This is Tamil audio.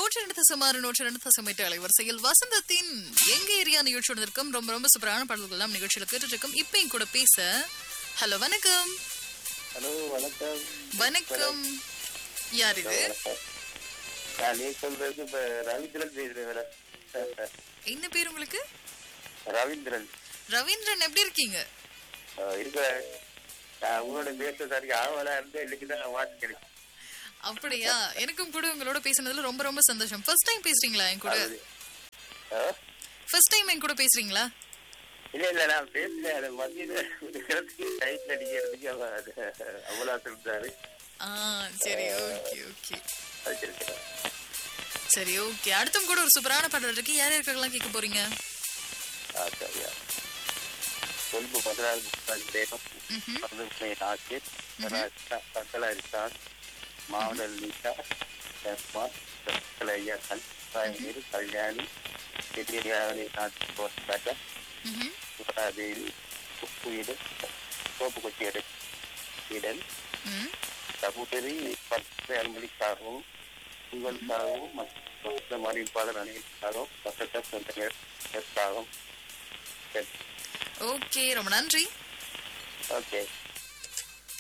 நூற்றி ரெண்டு தசமாறு நூற்றி ரெண்டு தசமேட்டு அலைவரிசையில் வசந்தத்தின் எங்க ஏரியா நிகழ்ச்சியோட இருக்கும் ரொம்ப ரொம்ப சூப்பரான பாடல்கள் எல்லாம் நிகழ்ச்சியில கேட்டுட்டு இருக்கோம் இப்ப என் கூட பேச ஹலோ வணக்கம் ஹலோ வணக்கம் வணக்கம் யார் இது நான் நீ சொல்றது இப்ப ரவீந்திரன் பேசுறேன் மேடம் என்ன பேர் உங்களுக்கு ரவீந்திரன் ரவீந்திரன் எப்படி இருக்கீங்க அஹ் இருக்கிறேன் நான் உங்களோட பேச சரிக்கு ஆவலா இருந்து இன்னைக்கு தான் வாட்சி கிடைக்கும் அப்படியா எனக்கும் கூட உங்களோட பேசுனதுல ரொம்ப ரொம்ப சந்தோஷம் ஃபர்ஸ்ட் டைம் பேசுறீங்களா என் கூட அஹ்? ஃபர்ஸ்ட் டைம் என் கூட பேசுறீங்க இல்ல இல்ல நான் பேசுறேன் அது மதியம் டைட்ல அடிக்கிறதுக்கு அவன் அது அவ்வளோ சொல்றாரு ஆ சரி ஓகே ஓகே வச்சிருக்கிறேன் சரி ஓகே அடுத்தும் கூட ஒரு சூப்பரான பாடல் இருக்கு யார் யாருக்கெல்லாம் கேட்க போறீங்க ஆ சரியா கொழும்பு பதினாறு தேகம் ம்ஹும். பதுமை ஆசிர் சக்கலரிசான் மாவடல் நீட்டா சர்மா சக்கலையன் சாயமீர் கல்யாணி எதிரியாவணி நாட்டு போஸ்டாட்ட ம்ஹும். சுவராதேவி உப்புயிடு சோப்பு கொச்சியடு இடன் ம். சகோதரி பத்து அன்பளிக்காகவும் உங்களுக்காகவும் மற்றும் அறிவிப்பாளர் அணிகளுக்காகவும் பக்கத்த சொந்தங்களுக்காகவும் ஓகே ரொம்ப நன்றி ஓகே